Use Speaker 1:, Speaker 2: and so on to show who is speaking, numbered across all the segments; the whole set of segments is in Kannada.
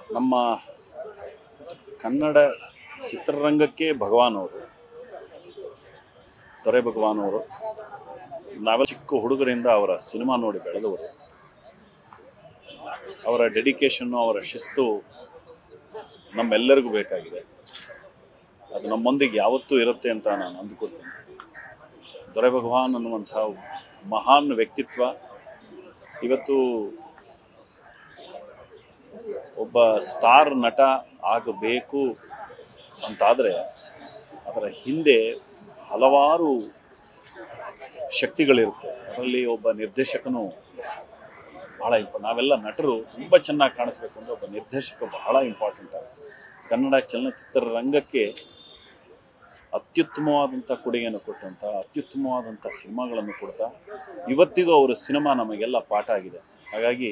Speaker 1: ನಮ್ಮ ಕನ್ನಡ ಚಿತ್ರರಂಗಕ್ಕೆ ಭಗವಾನ್ ಅವರು ದೊರೆ ಭಗವಾನ್ ಅವರು ನಾವೆಲ್ಲ ಚಿಕ್ಕ ಹುಡುಗರಿಂದ ಅವರ ಸಿನಿಮಾ ನೋಡಿ ಬೆಳೆದವರು ಅವರ ಡೆಡಿಕೇಶನ್ನು ಅವರ ಶಿಸ್ತು ನಮ್ಮೆಲ್ಲರಿಗೂ ಬೇಕಾಗಿದೆ ಅದು ನಮ್ಮೊಂದಿಗೆ ಯಾವತ್ತೂ ಇರುತ್ತೆ ಅಂತ ನಾನು ಅಂದುಕೊಳ್ತೀನಿ ದೊರೆ ಭಗವಾನ್ ಅನ್ನುವಂಥ ಮಹಾನ್ ವ್ಯಕ್ತಿತ್ವ ಇವತ್ತು ಒಬ್ಬ ಸ್ಟಾರ್ ನಟ ಆಗಬೇಕು ಅಂತಾದರೆ ಅದರ ಹಿಂದೆ ಹಲವಾರು ಶಕ್ತಿಗಳಿರುತ್ತೆ ಅದರಲ್ಲಿ ಒಬ್ಬ ನಿರ್ದೇಶಕನು ಬಹಳ ಇಂಪ ನಾವೆಲ್ಲ ನಟರು ತುಂಬ ಚೆನ್ನಾಗಿ ಕಾಣಿಸ್ಬೇಕು ಅಂದರೆ ಒಬ್ಬ ನಿರ್ದೇಶಕ ಬಹಳ ಇಂಪಾರ್ಟೆಂಟ್ ಕನ್ನಡ ಚಲನಚಿತ್ರ ರಂಗಕ್ಕೆ ಅತ್ಯುತ್ತಮವಾದಂಥ ಕೊಡುಗೆಯನ್ನು ಕೊಟ್ಟಂಥ ಅತ್ಯುತ್ತಮವಾದಂಥ ಸಿನಿಮಾಗಳನ್ನು ಕೊಡ್ತಾ ಇವತ್ತಿಗೂ ಅವರ ಸಿನಿಮಾ ನಮಗೆಲ್ಲ ಪಾಠ ಆಗಿದೆ ಹಾಗಾಗಿ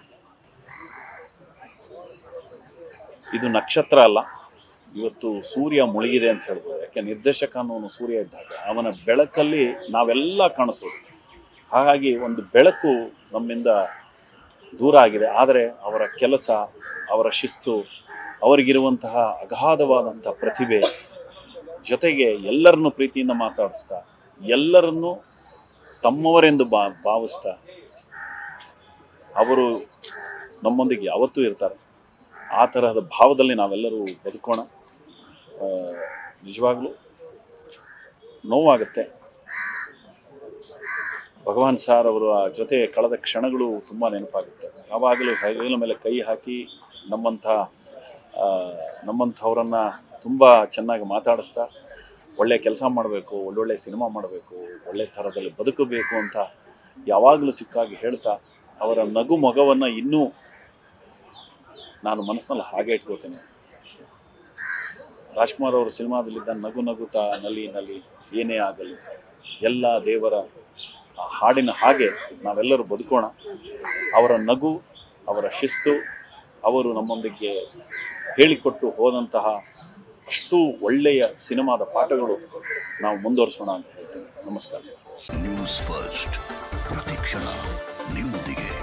Speaker 1: ಇದು ನಕ್ಷತ್ರ ಅಲ್ಲ ಇವತ್ತು ಸೂರ್ಯ ಮುಳುಗಿದೆ ಅಂತ ಹೇಳ್ಬೋದು ಯಾಕೆ ನಿರ್ದೇಶಕ ಅನ್ನೋನು ಸೂರ್ಯ ಇದ್ದಾಗ ಅವನ ಬೆಳಕಲ್ಲಿ ನಾವೆಲ್ಲ ಕಾಣಿಸೋದು ಹಾಗಾಗಿ ಒಂದು ಬೆಳಕು ನಮ್ಮಿಂದ ದೂರ ಆಗಿದೆ ಆದರೆ ಅವರ ಕೆಲಸ ಅವರ ಶಿಸ್ತು ಅವರಿಗಿರುವಂತಹ ಅಗಾಧವಾದಂಥ ಪ್ರತಿಭೆ ಜೊತೆಗೆ ಎಲ್ಲರನ್ನು ಪ್ರೀತಿಯಿಂದ ಮಾತಾಡಿಸ್ತಾ ಎಲ್ಲರನ್ನೂ ತಮ್ಮವರೆಂದು ಬಾ ಭಾವಿಸ್ತಾ ಅವರು ನಮ್ಮೊಂದಿಗೆ ಯಾವತ್ತೂ ಇರ್ತಾರೆ ಆ ತರಹದ ಭಾವದಲ್ಲಿ ನಾವೆಲ್ಲರೂ ಬದುಕೋಣ ಆ, ನಿಜವಾಗ್ಲೂ ನೋವಾಗುತ್ತೆ ಭಗವಾನ್ ಸಾರ್ ಅವರ ಜೊತೆ ಕಳೆದ ಕ್ಷಣಗಳು ತುಂಬ ನೆನಪಾಗುತ್ತೆ ಯಾವಾಗಲೂ ಹೆಗಲ ಮೇಲೆ ಕೈ ಹಾಕಿ ನಮ್ಮಂಥ ಆ, ನಮ್ಮಂಥವ್ರನ್ನ ತುಂಬ ಚೆನ್ನಾಗಿ ಮಾತಾಡಿಸ್ತಾ ಒಳ್ಳೆ ಕೆಲಸ ಮಾಡಬೇಕು ಒಳ್ಳೊಳ್ಳೆ ಸಿನಿಮಾ ಮಾಡಬೇಕು ಒಳ್ಳೆ ಥರದಲ್ಲಿ ಬದುಕಬೇಕು ಅಂತ ಯಾವಾಗಲೂ ಸಿಕ್ಕಾಗಿ ಹೇಳ್ತಾ ಅವರ ನಗು ಮೊಗವನ್ನು ಇನ್ನೂ ನಾನು ಮನಸ್ಸಿನಲ್ಲಿ ಹಾಗೆ ಇಟ್ಕೋತೀನಿ ರಾಜ್ಕುಮಾರ್ ಅವರ ಸಿನಿಮಾದಲ್ಲಿದ್ದ ನಗು ನಗುತ್ತಾ ನಲಿ ನಲಿ ಏನೇ ಆಗಲಿ ಎಲ್ಲ ದೇವರ ಆ ಹಾಡಿನ ಹಾಗೆ ನಾವೆಲ್ಲರೂ ಬದುಕೋಣ ಅವರ ನಗು ಅವರ ಶಿಸ್ತು ಅವರು ನಮ್ಮೊಂದಿಗೆ ಹೇಳಿಕೊಟ್ಟು ಹೋದಂತಹ ಅಷ್ಟು ಒಳ್ಳೆಯ ಸಿನಿಮಾದ ಪಾಠಗಳು ನಾವು ಮುಂದುವರಿಸೋಣ ಅಂತ ಹೇಳ್ತೀನಿ ನಮಸ್ಕಾರ
Speaker 2: ನ್ಯೂಸ್ ಫಸ್ಟ್ ಪ್ರತಿಕ್ಷಣ ನಿಮ್ಮೊಂದಿಗೆ